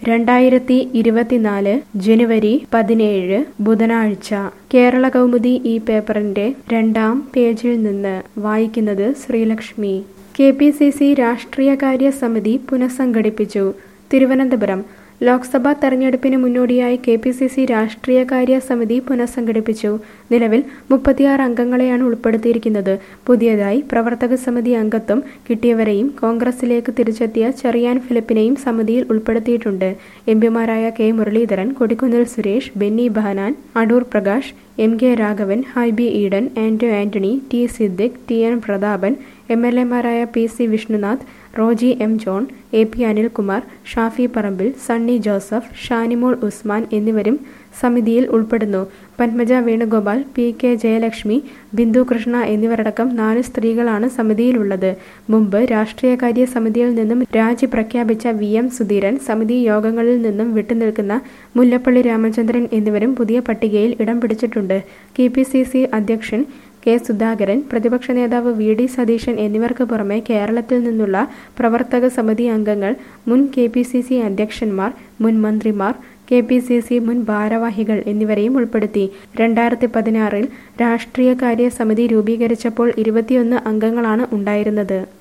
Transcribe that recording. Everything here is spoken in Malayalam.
രണ്ടായിരത്തി ഇരുപത്തിനാല് ജനുവരി പതിനേഴ് ബുധനാഴ്ച കേരള കൗമുദി ഈ പേപ്പറിന്റെ രണ്ടാം പേജിൽ നിന്ന് വായിക്കുന്നത് Sreelakshmi K P C C രാഷ്ട്രീയകാര്യ സമിതി പുനഃസംഘടിപ്പിച്ചു തിരുവനന്തപുരം ലോക്സഭാ തെരഞ്ഞെടുപ്പിന് മുന്നോടിയായി കെ പി സി സി രാഷ്ട്രീയകാര്യ സമിതി പുനഃസംഘടിപ്പിച്ചു നിലവിൽ മുപ്പത്തിയാറ് അംഗങ്ങളെയാണ് ഉൾപ്പെടുത്തിയിരിക്കുന്നത് പുതിയതായി പ്രവർത്തക സമിതി അംഗത്വം കിട്ടിയവരെയും കോൺഗ്രസിലേക്ക് തിരിച്ചെത്തിയ ചെറിയാൻ ഫിലിപ്പിനെയും സമിതിയിൽ ഉൾപ്പെടുത്തിയിട്ടുണ്ട് എംപിമാരായ K Muraleedharan Kodikunnil Suresh Benny Behanan Adoor Prakash M K Raghavan Hibi Eden Anto Antony T Siddique T N Prathapan M L എമാരായ P C Vishnunath Roji M John A P Anilkumar Shafi Parambil Sunny Joseph Shanimol Usman എന്നിവരും സമിതിയിൽ ഉൾപ്പെടുന്നു പത്മജ വേണുഗോപാൽ പി കെ ജയലക്ഷ്മി ബിന്ദു കൃഷ്ണ എന്നിവരടക്കം നാല് സ്ത്രീകളാണ് സമിതിയിലുള്ളത് മുമ്പ് രാഷ്ട്രീയകാര്യ സമിതിയിൽ നിന്നും രാജി പ്രഖ്യാപിച്ച വി എം സുധീരൻ സമിതി യോഗങ്ങളിൽ നിന്നും വിട്ടുനിൽക്കുന്ന മുല്ലപ്പള്ളി രാമചന്ദ്രൻ എന്നിവരും പുതിയ പട്ടികയിൽ ഇടം പിടിച്ചിട്ടുണ്ട് കെ പി സി സി അധ്യക്ഷൻ കെ സുധാകരൻ പ്രതിപക്ഷ നേതാവ് വി ഡി സതീശൻ എന്നിവർക്ക് പുറമെ കേരളത്തിൽ നിന്നുള്ള പ്രവർത്തക സമിതി അംഗങ്ങൾ മുൻ കെ പി സി സി അധ്യക്ഷന്മാർ മുൻ മന്ത്രിമാർ കെ പി സി സി മുൻ ഭാരവാഹികൾ എന്നിവരെയും ഉൾപ്പെടുത്തി രണ്ടായിരത്തി പതിനാറിൽ രാഷ്ട്രീയകാര്യ സമിതി രൂപീകരിച്ചപ്പോൾ ഇരുപത്തിയൊന്ന് അംഗങ്ങളാണ് ഉണ്ടായിരുന്നത്